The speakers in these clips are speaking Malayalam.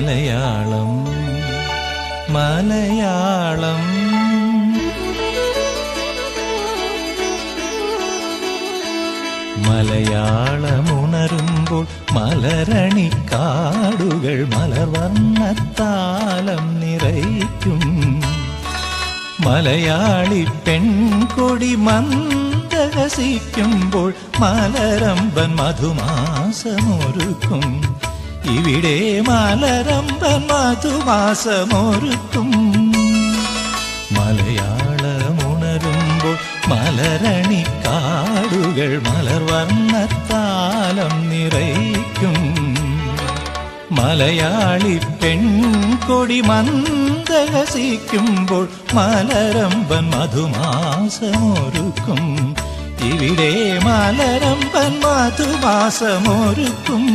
മലയാളം മലയാളം മലയാളമുണരുമ്പോൾ മലരണിക്കാടുകൾ മലർവർണ്ണത്താലം നിറയ്ക്കും മലയാളി പെൺകൊടി മന്ദഹസിക്കുമ്പോൾ മലരമ്പൻ മധുമാസമൊരുക്കും ഇവിടെ മലരമ്പൻ മധുമാസമൊരുക്കും മലയാളമുണരുമ്പോൾ മലരണിക്കാടുകൾ മലർവർണ്ണത്താലം നിറയ്ക്കും മലയാളി പെൺകൊടി മന്ദഹസിക്കുമ്പോൾ മലരമ്പൻ മധുമാസമൊരുക്കും ഇവിടെ മലരമ്പൻ മധുമാസമൊരുക്കും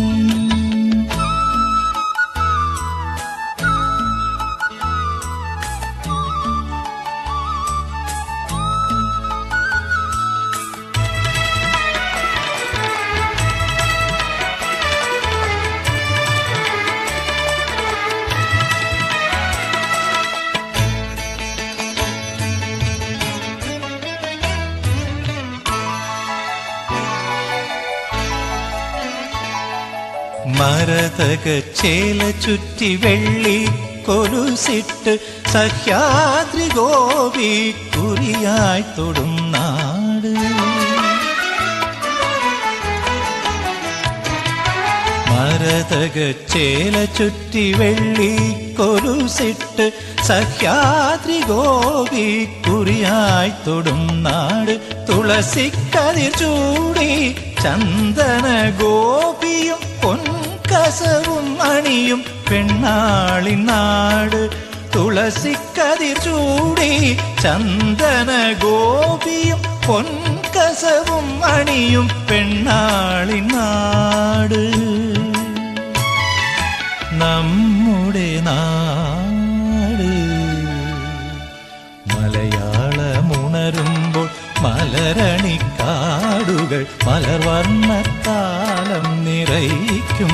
മരതക ചേല ചുറ്റി വെള്ളി കൊലുസിട്ട് സഹ്യാദ്രി ഗോപി കുറിയായി തൊടും നാട് മരതക ചേല ചുറ്റി വെള്ളി കൊലുസിട്ട് സഹ്യാദ്രി ഗോപി കുറിയായി തൊടും നാട് തുളസിക്കതിർ ചൂടി ചന്ദന ഗോപിയും പൊൻകസവും അണിയും പെണ്ണാളി നാട് തുളസിക്കതിർ ചൂടി ചന്ദന ഗോപിയും പൊൻകസവും അണിയും പെണ്ണാളി നാട് നമ്മുടെ നാട് മലയാളമുണരുമ്പോൾ മലരണിക്കാടുകൾ മലർവർണ്ണത്താലം നിറയ്ക്കും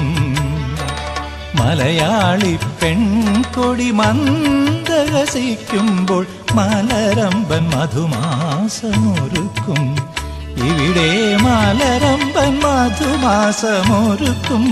മലയാളി പെൺകൊടി മന്ദഹസിക്കുമ്പോൾ മലരമ്പൻ മധുമാസമൊരുക്കും ഇവിടെ മലരമ്പൻ മധുമാസമൊരുക്കും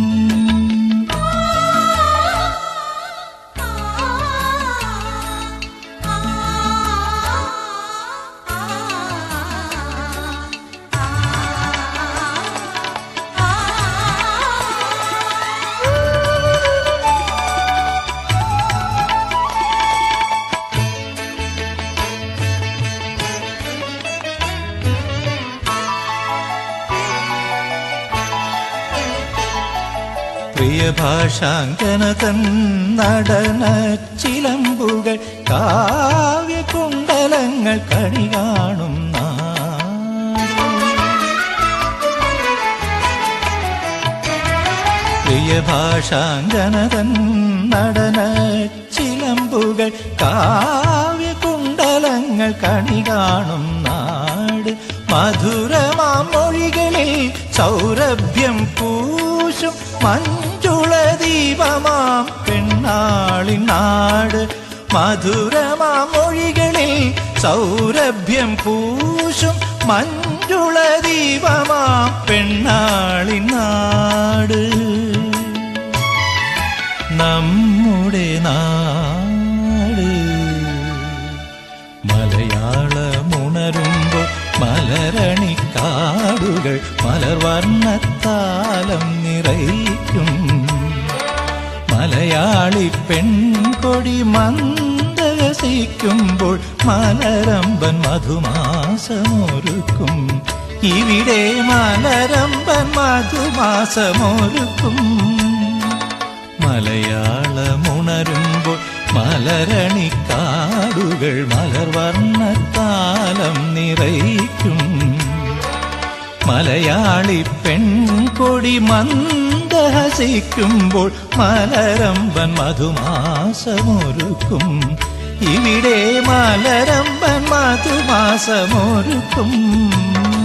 പ്രിയഭാഷാങ്കന തൻ നടന ചിലമ്പുകൾ കാവ്യകുണ്ടലങ്ങൾ കണി കാണും പ്രിയഭാഷാങ്കന തൻ നടന ചിലമ്പുകൾ കാവ്യകുണ്ടലങ്ങൾ കണി കാണും നാട് മധുരമാം മൊഴികളിൽ സൗരഭ്യം പൂശും മഞ്ജുള ദീപമാം പെണ്ണാളി നാട് മധുരമാം മൊഴികളിൽ സൗരഭ്യം പൂശും മഞ്ജുള ദീപമാം പെണ്ണാളി നാട് നമ്മുടെ നാട് മലയാളമുണരുമ്പോൾ മലരണിക്കാടുകൾ മലർവർണ്ണത്താലം നിറയ്ക്കും മലയാളി പെൺകൊടി മന്ദഹസിക്കുമ്പോൾ മലരമ്പൻ മധുമാസമൊരുക്കും ഇവിടെ മലരമ്പൻ മധുമാസമൊരുക്കും മലയാളമുണരുമ്പോൾ മലരണിക്കാടുകൾ മലർവർണ്ണത്താലം നിറയ്ക്കും മലയാളി പെൺകൊടി മന്ദഹസിക്കുമ്പോൾ മലരമ്പൻ മധുമാസമൊരുക്കും ഇവിടെ മലരമ്പൻ മധുമാസമൊരുക്കും